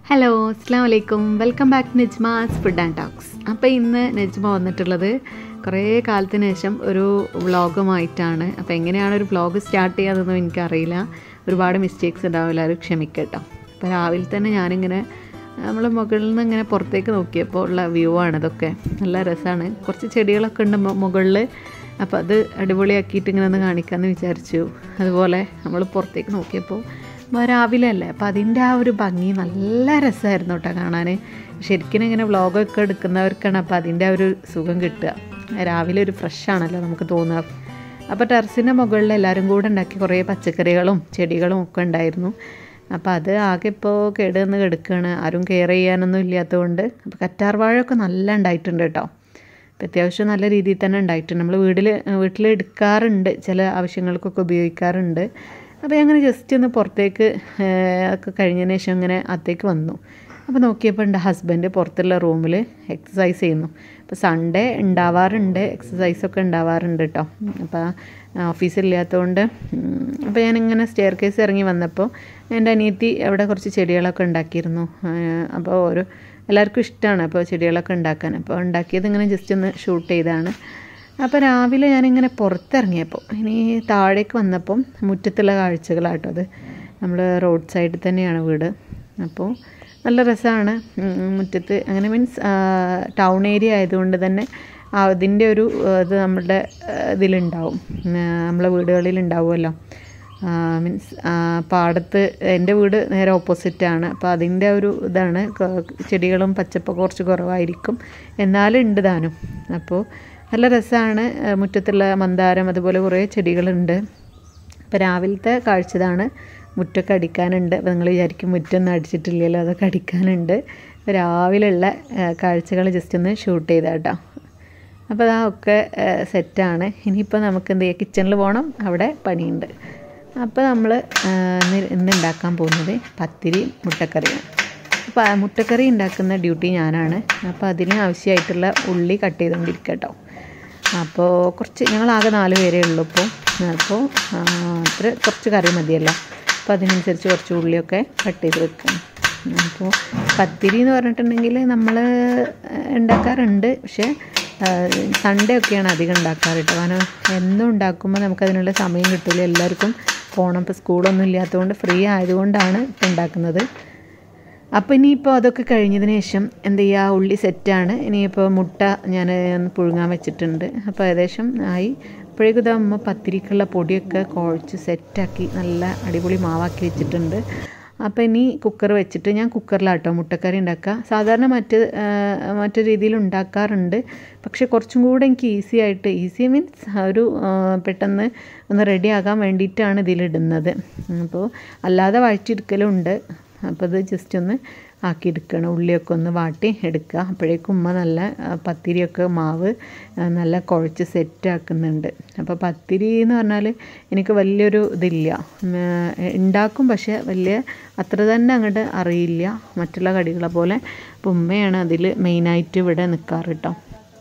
hello അസ്സാം വലൈക്കും welcome back to Nejma's food and talks അപ്പോൾ ഇന്ന് നെജ്മ വന്നിട്ടുള്ളത് കുറേ കാലത്തിന് ശേഷം ഒരു വ്ളോഗുമായിട്ടാണ് അപ്പോൾ എങ്ങനെയാണ് ഒരു വ്ളോഗ് സ്റ്റാർട്ട് ചെയ്യാതെന്നൊന്നും എനിക്കറിയില്ല ഒരുപാട് മിസ്റ്റേക്സ് ഉണ്ടാവും എല്ലാവരും ക്ഷമിക്കട്ടോ അപ്പോൾ രാവിലെ തന്നെ ഞാനിങ്ങനെ നമ്മൾ മുകളിൽ നിന്ന് ഇങ്ങനെ പുറത്തേക്ക് നോക്കിയപ്പോൾ ഉള്ള വ്യൂ ആണ് ഇതൊക്കെ നല്ല രസമാണ് കുറച്ച് ചെടികളൊക്കെ ഉണ്ട് മു- മുകളിൽ അപ്പോൾ അത് അടിപൊളിയാക്കിയിട്ട് ഇങ്ങനെ ഒന്ന് കാണിക്കാമെന്ന് വിചാരിച്ചു അതുപോലെ നമ്മൾ പുറത്തേക്ക് നോക്കിയപ്പോൾ അപ്പോൾ രാവിലെ അല്ലേ അപ്പോൾ അതിൻ്റെ ആ ഒരു ഭംഗി നല്ല രസമായിരുന്നു കേട്ടോ കാണാൻ ശരിക്കും ഇങ്ങനെ വ്ളോഗൊക്കെ എടുക്കുന്നവർക്കാണ് അപ്പോൾ അതിൻ്റെ ആ ഒരു സുഖം കിട്ടുക രാവിലെ ഒരു ഫ്രഷ് ആണല്ലോ നമുക്ക് തോന്നുക അപ്പോൾ ടെറസിൻ്റെ മുകളിൽ എല്ലാവരും കൂടെ ഉണ്ടാക്കി കുറേ പച്ചക്കറികളും ചെടികളും ഒക്കെ ഉണ്ടായിരുന്നു അപ്പോൾ അത് ആകെ ഇപ്പോൾ കേടുവന്ന് കിടക്കുകയാണ് ആരും കെയർ ചെയ്യാനൊന്നും ഇല്ലാത്തതുകൊണ്ട് അപ്പോൾ കറ്റാർ വാഴയൊക്കെ നല്ല ഉണ്ടായിട്ടുണ്ട് കേട്ടോ അപ്പോൾ അത്യാവശ്യം നല്ല രീതിയിൽ തന്നെ ഉണ്ടായിട്ടുണ്ട് നമ്മൾ വീട്ടിൽ വീട്ടിൽ എടുക്കാറുണ്ട് ചില ആവശ്യങ്ങൾക്കൊക്കെ ഉപയോഗിക്കാറുണ്ട് അപ്പോൾ ഞാൻ അങ്ങനെ ജസ്റ്റ് ഒന്ന് പുറത്തേക്ക് ഏഹ്, ഒക്കെ കഴിഞ്ഞതിന് ശേഷം ഇങ്ങനെ അകത്തേക്ക് വന്നു അപ്പോൾ നോക്കിയപ്പോൾ എൻ്റെ ഹസ്ബൻഡ് പുറത്തുള്ള റൂമിൽ എക്സസൈസ് ചെയ്യുന്നു അപ്പോൾ സൺഡേ ഉണ്ടാവാറുണ്ട് എക്സസൈസൊക്കെ ഉണ്ടാവാറുണ്ട് കേട്ടോ അപ്പോൾ ഓഫീസില്ലാത്തതുകൊണ്ട് അപ്പോൾ ഞാനിങ്ങനെ സ്റ്റെയർ കേസ് ഇറങ്ങി വന്നപ്പോൾ എൻ്റെ അനിയത്തി അവിടെ കുറച്ച് ചെടികളൊക്കെ ഉണ്ടാക്കിയിരുന്നു ഏഹ്, അപ്പോൾ ഓരോ എല്ലാവർക്കും ഇഷ്ടമാണ് അപ്പോൾ ചെടികളൊക്കെ ഉണ്ടാക്കാൻ അപ്പോൾ ഉണ്ടാക്കിയത് ഇങ്ങനെ ജസ്റ്റ് ഒന്ന് ഷൂട്ട് ചെയ്താണ് അപ്പോൾ രാവിലെ ഞാനിങ്ങനെ പുറത്തിറങ്ങിയപ്പോൾ ഇനി താഴേക്ക് വന്നപ്പം മുറ്റത്തുള്ള കാഴ്ചകളാട്ടോ അത് നമ്മൾ റോഡ് സൈഡിൽ തന്നെയാണ് വീട് അപ്പോൾ നല്ല രസമാണ് മുറ്റത്ത് അങ്ങനെ മീൻസ് ടൗൺ ഏരിയ ആയതുകൊണ്ട് തന്നെ ആ അതിൻ്റെ ഒരു ആ, ഇത് നമ്മുടെ ആ, ഇതിലുണ്ടാവും ഉം, നമ്മളെ വീടുകളിൽ ഉണ്ടാവുമല്ലോ മീൻസ് പാടത്ത് എൻ്റെ വീട് നേരെ ഓപ്പോസിറ്റാണ് അപ്പോൾ അതിൻ്റെ ഒരു ഇതാണ് ക- ചെടികളും പച്ചപ്പൊക്കെ കുറച്ച് കുറവായിരിക്കും എന്നാലും ഉണ്ട് താനും അപ്പോൾ നല്ല രസമാണ് മുറ്റത്തുള്ള മന്ദാരം അതുപോലെ കുറേ ചെടികളുണ്ട് അപ്പോൾ രാവിലത്തെ കാഴ്ചതാണ് മുറ്റൊക്കെ അടിക്കാനുണ്ട് അപ്പോൾ നിങ്ങൾ വിചാരിക്കും മുറ്റൊന്നും അടിച്ചിട്ടില്ലല്ലോ അതൊക്കെ അടിക്കാനുണ്ട് അപ്പോൾ രാവിലെയുള്ള കാഴ്ചകൾ ജസ്റ്റ് ഒന്ന് ഷൂട്ട് ചെയ്താ കേട്ടോ അപ്പോൾ അതാ ഒക്കെ സെറ്റാണ് ഇനിയിപ്പോൾ നമുക്ക് എന്ത് ചെയ്യാം കിച്ചണിൽ പോകണം അവിടെ പണിയുണ്ട് അപ്പോൾ നമ്മൾ ഇന്ന് ഇന്ന് ഉണ്ടാക്കാൻ പോകുന്നത് പത്തിരി മുട്ടക്കറിയാണ് അപ്പോൾ ആ മുട്ടക്കറി ഉണ്ടാക്കുന്ന ഡ്യൂട്ടി ഞാനാണ് അപ്പോൾ അതിന് ആവശ്യമായിട്ടുള്ള ഉള്ളി കട്ട് ചെയ്തുകൊണ്ടിരിക്കുക കേട്ടോ അപ്പോൾ കുറച്ച് ഞങ്ങളാകെ നാല് പേരേ ഉള്ളൂ ഇപ്പോൾ അപ്പോൾ ആ, അത്ര കുറച്ച് കറി മതിയല്ലോ അപ്പോൾ അതിനനുസരിച്ച് കുറച്ച് ഉള്ളിയൊക്കെ കട്ട് ചെയ്ത് വെക്കണം അപ്പോൾ പത്തിരി എന്ന് പറഞ്ഞിട്ടുണ്ടെങ്കിൽ നമ്മൾ ഉണ്ടാക്കാറുണ്ട് പക്ഷേ സൺഡേ ഒക്കെയാണ് അധികം ഉണ്ടാക്കാറ് കേട്ടോ കാരണം എന്നും ഉണ്ടാക്കുമ്പോൾ നമുക്കതിനുള്ള സമയം കിട്ടില്ല എല്ലാവർക്കും പോകണം ഇപ്പോൾ സ്കൂളൊന്നും ഇല്ലാത്തതുകൊണ്ട് ഫ്രീ ആയതുകൊണ്ടാണ് ഇപ്പോൾ ഉണ്ടാക്കുന്നത് അപ്പോൾ ഇനിയിപ്പോൾ അതൊക്കെ കഴിഞ്ഞതിന് ശേഷം എന്ത് ചെയ്യുക ഉള്ളി സെറ്റാണ് ഇനിയിപ്പോൾ മുട്ട ഞാൻ ഒന്ന് പുഴുങ്ങാൻ വെച്ചിട്ടുണ്ട് അപ്പോൾ ഏകദേശം ആയി അപ്പോഴേക്കും ഇതാ അമ്മ പത്തിരിക്കുള്ള പൊടിയൊക്കെ കുഴച്ച് സെറ്റാക്കി നല്ല അടിപൊളി മാവാക്കി വെച്ചിട്ടുണ്ട് അപ്പോൾ ഇനി കുക്കർ വെച്ചിട്ട് ഞാൻ കുക്കറിലാട്ടോ മുട്ടക്കറി ഉണ്ടാക്കുക സാധാരണ മറ്റ് ആ, മറ്റു രീതിയിൽ ഉണ്ടാക്കാറുണ്ട് പക്ഷേ കുറച്ചും കൂടെ എനിക്ക് ഈസി ആയിട്ട് ഈസി മീൻസ് ഒരു ആ, പെട്ടെന്ന് ഒന്ന് റെഡി ആകാൻ വേണ്ടിയിട്ടാണ് ഇതിലിടുന്നത് അപ്പോൾ അല്ലാതെ വഴറ്റിയെടുക്കലും ഉണ്ട് അപ്പോൾ ഇത് ജസ്റ്റ് ഒന്ന് ആക്കിയെടുക്കണം ഉള്ളിയൊക്കെ ഒന്ന് വാട്ടി എടുക്കുക അപ്പോഴേക്കും ഉമ്മ നല്ല ആ, പത്തിരിയൊക്കെ മാവ് ആ, നല്ല കുഴച്ച് സെറ്റ് ആക്കുന്നുണ്ട് അപ്പോൾ പത്തിരി എന്ന് പറഞ്ഞാൽ എനിക്ക് വലിയൊരു ഇതില്ല ഉം, ആ, ഉണ്ടാക്കും പക്ഷേ വലിയ അത്ര തന്നെ അങ്ങോട്ട് അറിയില്ല മറ്റുള്ള കടികളെ പോലെ അപ്പോൾ ഉമ്മയാണ് അതിൽ മെയിനായിട്ട് ഇവിടെ നിൽക്കാറ് കേട്ടോ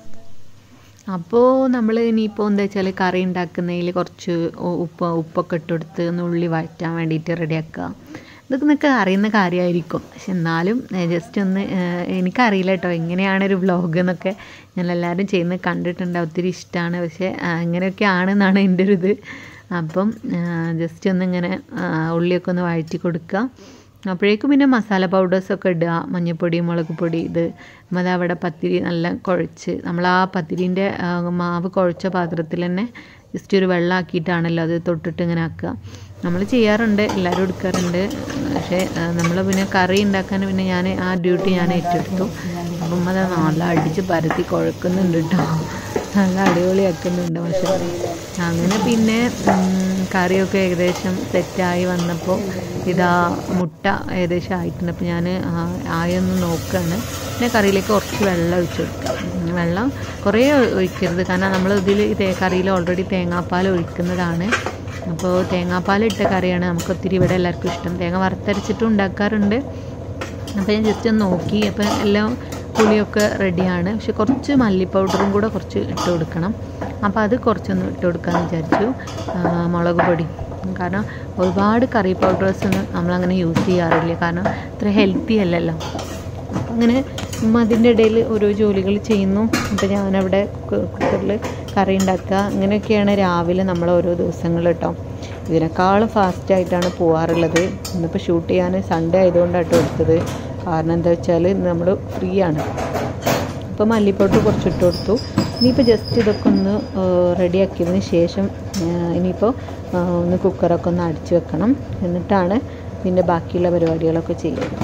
അപ്പോൾ നമ്മൾ ഇനിയിപ്പോൾ എന്താ വെച്ചാൽ കറി ഉണ്ടാക്കുന്നതിൽ കുറച്ച് ഉ- ഉപ്പ് ഉപ്പൊക്കെ ഇട്ടെടുത്ത് ഒന്ന് ഉള്ളി വഴറ്റാൻ വേണ്ടിയിട്ട് റെഡിയാക്കുക ഇതൊക്കെ നിങ്ങൾക്ക് അറിയുന്ന കാര്യമായിരിക്കും പക്ഷെ എന്നാലും ജസ്റ്റ് ഒന്ന് ഏഹ്, എനിക്കറിയില്ല കേട്ടോ എങ്ങനെയാണ് ഒരു വ്ളോഗ് എന്നൊക്കെ ഞാൻ എല്ലാവരും ചെയ്യുന്നത് കണ്ടിട്ടുണ്ട് ഒത്തിരി ഇഷ്ടമാണ് പക്ഷേ ആ, ഇങ്ങനെയൊക്കെ ആണെന്നാണ് എൻ്റെ ഒരു ഇത് അപ്പം ജസ്റ്റ് ഒന്ന് ഇങ്ങനെ ആ, ഉള്ളിയൊക്കെ ഒന്ന് വഴറ്റി കൊടുക്കുക അപ്പോഴേക്കും പിന്നെ മസാല പൗഡേഴ്സൊക്കെ ഇടുക മഞ്ഞൾപ്പൊടി മുളക് പൊടി ഇത് അത് അവിടെ പത്തിരി നല്ല കുഴച്ച് നമ്മൾ ആ പത്തിരീൻ്റെ മാവ് കുഴച്ച പാത്രത്തിൽ തന്നെ ജസ്റ്റ് ഒരു വെള്ളമാക്കിയിട്ടാണല്ലോ അത് തൊട്ടിട്ട് ഇങ്ങനെ ആക്കുക നമ്മൾ ചെയ്യാറുണ്ട് എല്ലാവരും എടുക്കാറുണ്ട് പക്ഷേ നമ്മൾ പിന്നെ കറി ഉണ്ടാക്കാൻ പിന്നെ ഞാൻ ആ ഡ്യൂട്ടി ഞാൻ ഏറ്റെടുത്തു അപ്പം അത് നല്ല അടിച്ച് പരത്തി കുഴക്കുന്നുണ്ട് കേട്ടോ നല്ല അടിപൊളിയാക്കുന്നുണ്ട് പക്ഷേ അങ്ങനെ പിന്നെ ഉം, കറിയൊക്കെ ഏകദേശം സെറ്റായി വന്നപ്പോൾ ഇതാ മുട്ട ഏകദേശം ആയിട്ടുണ്ട് അപ്പോൾ ഞാൻ ആയൊന്ന് നോക്കുകയാണ് പിന്നെ കറിയിലേക്ക് കുറച്ച് വെള്ളം ഒഴിച്ച് കൊടുക്കുക ഉം, വെള്ളം കുറേ ഒ- ഒഴിക്കരുത് കാരണം നമ്മൾ ഇതിൽ തേ കറിയിൽ ഓൾറെഡി തേങ്ങാപ്പാൽ ഒഴിക്കുന്നതാണ് അപ്പോൾ തേങ്ങാപ്പാൽ ഇട്ട കറിയാണ് നമുക്ക് ഒത്തിരി ഇവിടെ എല്ലാവർക്കും ഇഷ്ടം തേങ്ങ വറുത്തരച്ചിട്ടും ഉണ്ടാക്കാറുണ്ട് അപ്പോൾ ഞാൻ ജസ്റ്റ് ഒന്ന് നോക്കി അപ്പോൾ എല്ലാം പുളിയൊക്കെ റെഡിയാണ് പക്ഷെ കുറച്ച് മല്ലി പൗഡറും കൂടെ കുറച്ച് ഇട്ട് കൊടുക്കണം അപ്പോൾ അത് കുറച്ചൊന്ന് ഇട്ട് കൊടുക്കാമെന്ന് വിചാരിച്ചു ആ, മുളക് പൊടി കാരണം ഒരുപാട് കറി പൗഡേഴ്സ് ഒന്നും നമ്മളങ്ങനെ യൂസ് ചെയ്യാറില്ല കാരണം അത്ര ഹെൽത്തി അല്ലല്ലോ അപ്പം അങ്ങനെ ഉമ്മ അതിൻ്റെ ഇടയിൽ ഓരോ ജോലികൾ ചെയ്യുന്നു അപ്പോൾ ഞാനവിടെ കുക്കറിൽ കറി ഉണ്ടാക്കുക അങ്ങനെയൊക്കെയാണ് രാവിലെ നമ്മൾ ഓരോ ദിവസങ്ങൾ കേട്ടോ ഇതിനേക്കാളും ഫാസ്റ്റായിട്ടാണ് പോകാറുള്ളത് ഇന്നിപ്പോൾ ഷൂട്ട് ചെയ്യാൻ സൺഡേ ആയതുകൊണ്ടാട്ടോ എടുത്തത് കാരണം എന്താ വെച്ചാൽ നമ്മൾ ഫ്രീ ആണ് അപ്പോൾ മല്ലിപ്പൊട്ട് കുറച്ച് ഇട്ട് കൊടുത്തു ഇനിയിപ്പോൾ ജസ്റ്റ് ഇതൊക്കെ ഒന്ന് റെഡിയാക്കിയതിന് ശേഷം ഇനിയിപ്പോൾ ഒന്ന് കുക്കറൊക്കെ ഒന്ന് അടിച്ച് വെക്കണം എന്നിട്ടാണ് പിന്നെ ബാക്കിയുള്ള പരിപാടികളൊക്കെ ചെയ്യുന്നത്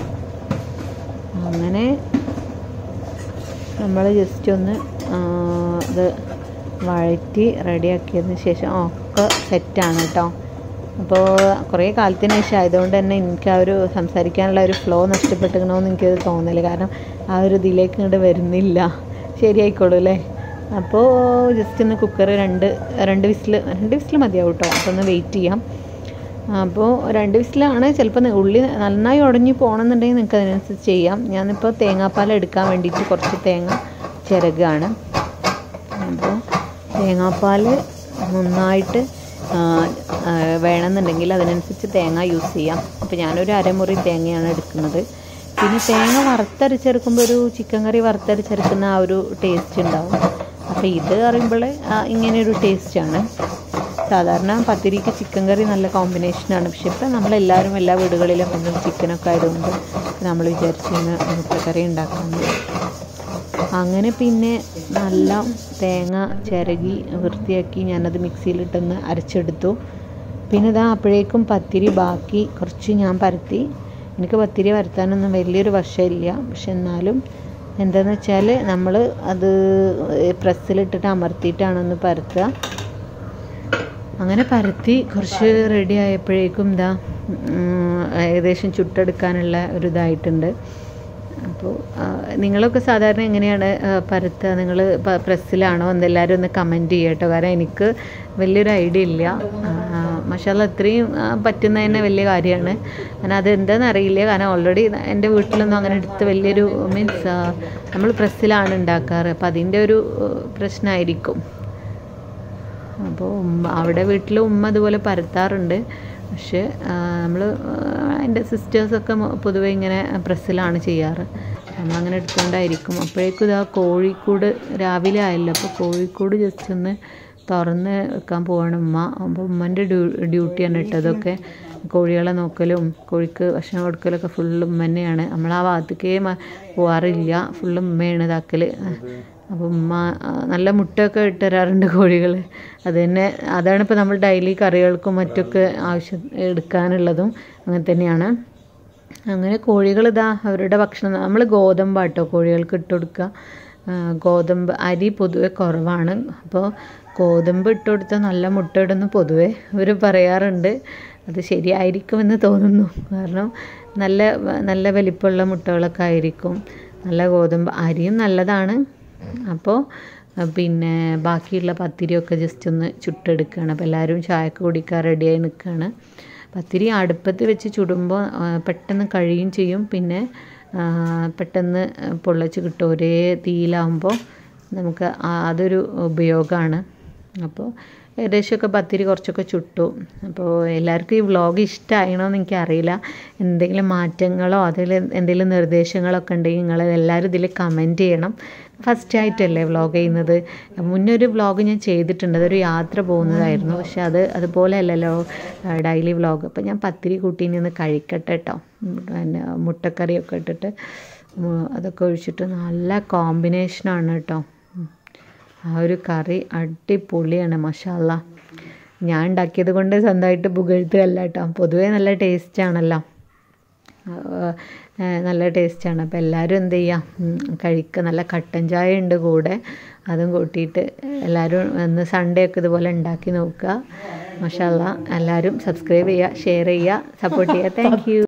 അങ്ങനെ നമ്മൾ ജസ്റ്റ് ഒന്ന് ഇത് വഴറ്റി റെഡിയാക്കിയതിന് ശേഷം ഒക്കെ സെറ്റാണ് കേട്ടോ അപ്പോൾ കുറേ കാലത്തിന് ശേഷം ആയതുകൊണ്ട് തന്നെ എനിക്ക് ആ ഒരു സംസാരിക്കാനുള്ള ഒരു ഫ്ലോ നഷ്ടപ്പെട്ടിക്കണമെന്ന് എനിക്കത് തോന്നില്ല കാരണം ആ ഒരു ഇതിലേക്ക് ഇങ്ങോട്ട് വരുന്നില്ല ശരിയായിക്കോളൂ അല്ലേ അപ്പോൾ ജസ്റ്റ് ഒന്ന് കുക്കർ രണ്ട് രണ്ട് വിസിൽ രണ്ട് വിസിൽ മതിയാവും കേട്ടോ അപ്പോൾ ഒന്ന് വെയിറ്റ് ചെയ്യാം അപ്പോൾ രണ്ട് വിസിലാണ് ചിലപ്പോൾ ഉള്ളി നന്നായി ഉടഞ്ഞു പോകണമെന്നുണ്ടെങ്കിൽ നിങ്ങൾക്ക് അതിനനുസരിച്ച് ചെയ്യാം ഞാനിപ്പോൾ തേങ്ങാപ്പാൽ എടുക്കാൻ വേണ്ടിയിട്ട് കുറച്ച് തേങ്ങ ചിരകാണ് അപ്പോൾ തേങ്ങാപ്പാൽ നന്നായിട്ട് വേണമെന്നുണ്ടെങ്കിൽ അതിനനുസരിച്ച് തേങ്ങ യൂസ് ചെയ്യാം അപ്പോൾ ഞാനൊരു അരമുറി തേങ്ങയാണ് എടുക്കുന്നത് പിന്നെ തേങ്ങ വറുത്തരച്ചെടുക്കുമ്പോൾ ഒരു ചിക്കൻ കറി വറുത്തരച്ചെടുക്കുന്ന ആ ഒരു ടേസ്റ്റ് ഉണ്ടാവും അപ്പോൾ ഇത് പറയുമ്പോൾ ഇങ്ങനെയൊരു ടേസ്റ്റാണ് സാധാരണ പത്തിരിക്ക് ചിക്കൻ കറി നല്ല കോമ്പിനേഷനാണ് പക്ഷെ ഇപ്പം നമ്മളെല്ലാവരും എല്ലാ വീടുകളിലും ഒന്നും ചിക്കനൊക്കെ ആയതുകൊണ്ട് നമ്മൾ വിചാരിച്ചിരുന്ന മുട്ടക്കറി ഉണ്ടാക്കാമെന്ന് അങ്ങനെ പിന്നെ നല്ല തേങ്ങ ചിരകി വൃത്തിയാക്കി ഞാനത് മിക്സിയിലിട്ടൊന്ന് അരച്ചെടുത്തു പിന്നെ ഇതാ അപ്പോഴേക്കും പത്തിരി ബാക്കി കുറച്ച് ഞാൻ പരത്തി എനിക്ക് പത്തിരി പരത്താനൊന്നും വലിയൊരു വശമില്ല പക്ഷെ എന്നാലും എന്താണെന്ന് വെച്ചാൽ നമ്മൾ അത് പ്രസ്സിലിട്ടിട്ട് അമർത്തിയിട്ടാണൊന്ന് പരത്തുക അങ്ങനെ പരത്തി കുറച്ച് റെഡി ആയപ്പോഴേക്കും ഇതാ ഏകദേശം ചുട്ടെടുക്കാനുള്ള ഒരു ഇതായിട്ടുണ്ട് അപ്പോൾ നിങ്ങളൊക്കെ സാധാരണ എങ്ങനെയാണ് പരത്തുക നിങ്ങൾ പ്രസ്സിലാണോ എന്നെല്ലാവരും ഒന്ന് കമൻറ്റ് ചെയ്യുക കേട്ടോ കാരണം എനിക്ക് വലിയൊരു ഐഡിയ ഇല്ല മഷാല അത്രയും പറ്റുന്ന തന്നെ വലിയ കാര്യമാണ് കാരണം അത് എന്താണെന്ന് അറിയില്ല കാരണം ഓൾറെഡി എൻ്റെ വീട്ടിലൊന്നും അങ്ങനെ എടുത്ത് വലിയൊരു മീൻസ് നമ്മൾ പ്രസ്സിലാണ് ഉണ്ടാക്കാറ് അപ്പോൾ അതിൻ്റെ ഒരു പ്രശ്നമായിരിക്കും അപ്പോൾ ഉമ്മ അവിടെ വീട്ടിൽ ഉമ്മ അതുപോലെ പരത്താറുണ്ട് പക്ഷേ നമ്മൾ എൻ്റെ സിസ്റ്റേഴ്സൊക്കെ പൊതുവേ ഇങ്ങനെ പ്രസ്സിലാണ് ചെയ്യാറ് നമ്മളങ്ങനെ എടുത്തുകൊണ്ടായിരിക്കും അപ്പോഴേക്കും ഇതാ കോഴിക്കൂട് രാവിലെ ആയല്ലോ അപ്പോൾ കോഴിക്കൂട് ജസ്റ്റ് ഒന്ന് തുറന്ന് വെക്കാൻ പോവാണ് ഉമ്മ അപ്പോൾ ഉമ്മൻ്റെ ഡ്യൂ ഡ്യൂട്ടിയാണ് കേട്ടോ അതൊക്കെ കോഴികളെ നോക്കലും കോഴിക്ക് ഭക്ഷണം കൊടുക്കലൊക്കെ ഫുള്ള് ഉമ്മ തന്നെയാണ് നമ്മൾ ആ ഭാഗത്തേക്കേ പോവാറില്ല ഫുള്ള് ഉമ്മയാണ് ഇതാക്കൽ അപ്പോൾ ഉമ്മ നല്ല മുട്ടയൊക്കെ ഇട്ട് തരാറുണ്ട് കോഴികൾ അത് തന്നെ അതാണ് ഇപ്പോൾ നമ്മൾ ഡെയിലി കറികൾക്കും മറ്റൊക്കെ ആവശ്യം എടുക്കാനുള്ളതും അങ്ങനെ തന്നെയാണ് അങ്ങനെ കോഴികൾ ഇതാ അവരുടെ ഭക്ഷണം നമ്മൾ ഗോതമ്പാട്ടോ കോഴികൾക്ക് ഇട്ട് കൊടുക്കുക ഗോതമ്പ് അരി പൊതുവെ കുറവാണ് അപ്പോൾ ഗോതമ്പ് ഇട്ട് കൊടുത്താൽ നല്ല മുട്ട ഇടുന്നു പൊതുവെ അവർ പറയാറുണ്ട് അത് ശരിയായിരിക്കുമെന്ന് തോന്നുന്നു കാരണം നല്ല നല്ല വലിപ്പമുള്ള മുട്ടകളൊക്കെ ആയിരിക്കും നല്ല ഗോതമ്പ് അരിയും നല്ലതാണ് അപ്പോൾ പിന്നെ ബാക്കിയുള്ള പത്തിരിയൊക്കെ ജസ്റ്റ് ഒന്ന് ചുട്ടെടുക്കുകയാണ് അപ്പോൾ എല്ലാവരും ചായക്ക് കുടിക്കാൻ റെഡിയായി നിൽക്കുകയാണ് പത്തിരി അടുപ്പത്ത് വെച്ച് ചുടുമ്പോൾ പെട്ടെന്ന് കഴിയും ചെയ്യും പിന്നെ പെട്ടെന്ന് പൊള്ളച്ച് കിട്ടും ഒരേ തീയിലാവുമ്പോൾ നമുക്ക് അതൊരു ഉപയോഗമാണ് അപ്പോൾ ഏകദേശമൊക്കെ പത്തിരി കുറച്ചൊക്കെ ചുട്ടു അപ്പോൾ എല്ലാവർക്കും ഈ വ്ളോഗ് ഇഷ്ടമായണമെന്ന് എനിക്കറിയില്ല എന്തെങ്കിലും മാറ്റങ്ങളോ അതിൽ എന്തെങ്കിലും നിർദ്ദേശങ്ങളൊക്കെ ഉണ്ടെങ്കിൽ നിങ്ങൾ എല്ലാവരും ഇതിൽ കമൻറ്റ് ചെയ്യണം ഫസ്റ്റ് ആയിട്ടല്ലേ വ്ളോഗ് ചെയ്യുന്നത് മുന്നേ ഒരു വ്ളോഗ് ഞാൻ ചെയ്തിട്ടുണ്ട് അതൊരു യാത്ര പോകുന്നതായിരുന്നു പക്ഷെ അത് അതുപോലെ അല്ലല്ലോ ഡെയിലി വ്ളോഗ് അപ്പോൾ ഞാൻ പത്തിരി കൂട്ടി നിന്ന് കഴിക്കട്ടെ കേട്ടോ പിന്നെ മുട്ടക്കറിയൊക്കെ ഇട്ടിട്ട് അതൊക്കെ ഒഴിച്ചിട്ട് നല്ല കോമ്പിനേഷനാണ് കേട്ടോ ആ ഒരു കറി അടിപൊളിയാണ് മഷാല്ല ഞാൻ ഉണ്ടാക്കിയത് കൊണ്ട് സ്വന്തമായിട്ട് പുകഴ്ത്തുകയല്ല കേട്ടോ പൊതുവേ നല്ല ടേസ്റ്റ് ആണല്ലോ നല്ല ടേസ്റ്റാണ് അപ്പോൾ എല്ലാവരും എന്ത് ചെയ്യുക കഴിക്കുക നല്ല കട്ടൻ ചായ ഉണ്ട് കൂടെ അതും കൂട്ടിയിട്ട് എല്ലാവരും ഒന്ന് സൺഡേ ഒക്കെ ഇതുപോലെ ഉണ്ടാക്കി നോക്കുക മഷാല്ല എല്ലാവരും സബ്സ്ക്രൈബ് ചെയ്യുക ഷെയർ ചെയ്യുക സപ്പോർട്ട് ചെയ്യുക താങ്ക്